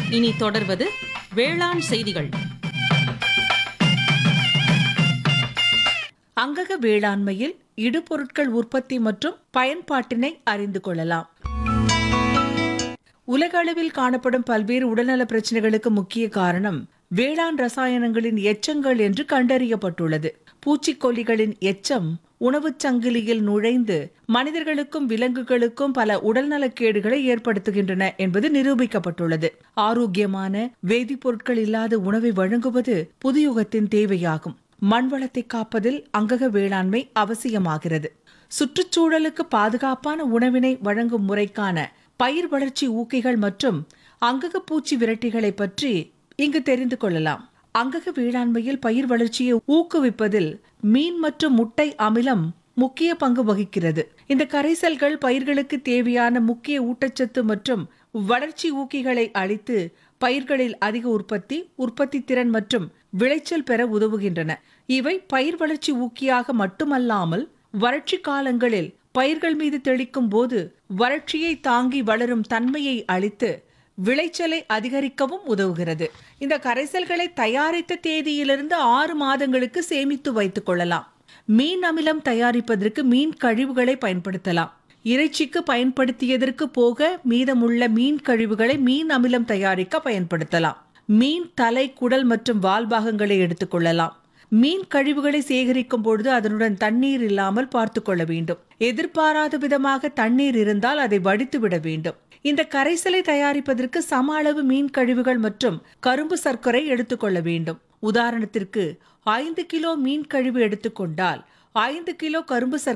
இனி தொடர்வது வேளாண் செய்திகள் அங்கக வேளாண்மையில் இடுபொருட்கள் உற்பத்தி மற்றும் பயன்பாட்டினை அறிந்து கொள்ளலாம் உலக அளவில் காணப்படும் பல்வேறு உடல்நல பிரச்சனைகளுக்கு முக்கிய காரணம் வேளாண் ரசாயனங்களின் எச்சங்கள் என்று கண்டறியப்பட்டுள்ளது பூச்சிக்கொல்லிகளின் எச்சம் உணவுச் சங்கிலியில் நுழைந்து மனிதர்களுக்கும் விலங்குகளுக்கும் பல உடல்நலக்கேடுகளை ஏற்படுத்துகின்றன என்பது நிரூபிக்கப்பட்டுள்ளது ஆரோக்கியமான வேதிப்பொருட்கள் இல்லாத உணவை வழங்குவது புதுயுகத்தின் தேவையாகும் மண் வளத்தை காப்பதில் அங்கக வேளாண்மை அவசியமாகிறது சுற்றுச்சூழலுக்கு பாதுகாப்பான உணவினை வழங்கும் முறைக்கான பயிர் வளர்ச்சி ஊக்கிகள் மற்றும் அங்கக பூச்சி விரட்டிகளை பற்றி இங்கு தெரிந்து கொள்ளலாம் அங்கக வேளாண்மையில் பயிர் வளர்ச்சியை ஊக்குவிப்பதில் மீன் மற்றும் முட்டை அமிலம் முக்கிய பங்கு வகிக்கிறது இந்த கரைசல்கள் பயிர்களுக்கு தேவையான முக்கிய ஊட்டச்சத்து மற்றும் வளர்ச்சி ஊக்கிகளை அளித்து பயிர்களில் அதிக உற்பத்தி உற்பத்தி திறன் மற்றும் விளைச்சல் பெற உதவுகின்றன இவை பயிர் வளர்ச்சி ஊக்கியாக மட்டுமல்லாமல் வறட்சி காலங்களில் பயிர்கள் மீது தெளிக்கும் போது வறட்சியை தாங்கி வளரும் தன்மையை அளித்து விளைச்சலை அதிகரிக்கவும் உதவுகிறது இந்த கரைசல்களை தயாரித்த தேதியிலிருந்து ஆறு மாதங்களுக்கு சேமித்து வைத்துக் கொள்ளலாம் மீன் அமிலம் தயாரிப்பதற்கு மீன் கழிவுகளை பயன்படுத்தலாம் இறைச்சிக்கு பயன்படுத்தியதற்கு போக மீதமுள்ள மீன் கழிவுகளை மீன் அமிலம் தயாரிக்க பயன்படுத்தலாம் மீன் தலை குடல் மற்றும் வால் பாகங்களை எடுத்துக்கொள்ளலாம் மீன் கழிவுகளை சேகரிக்கும் பொழுது அதனுடன் தண்ணீர் இல்லாமல் பார்த்து கொள்ள வேண்டும் எதிர்பாராத விதமாக தண்ணீர் இருந்தால் அதை வடித்து விட வேண்டும் இந்த கரைசலை தயாரிப்பதற்கு சம அளவு மீன் கழிவுகள் மற்றும் கரும்பு சர்க்கரை எடுத்துக்கொள்ள வேண்டும் உதாரணத்திற்கு ஐந்து கிலோ மீன் கழிவு எடுத்துக்கொண்டால் ஐந்து கிலோ கரும்பு சர்க்கரை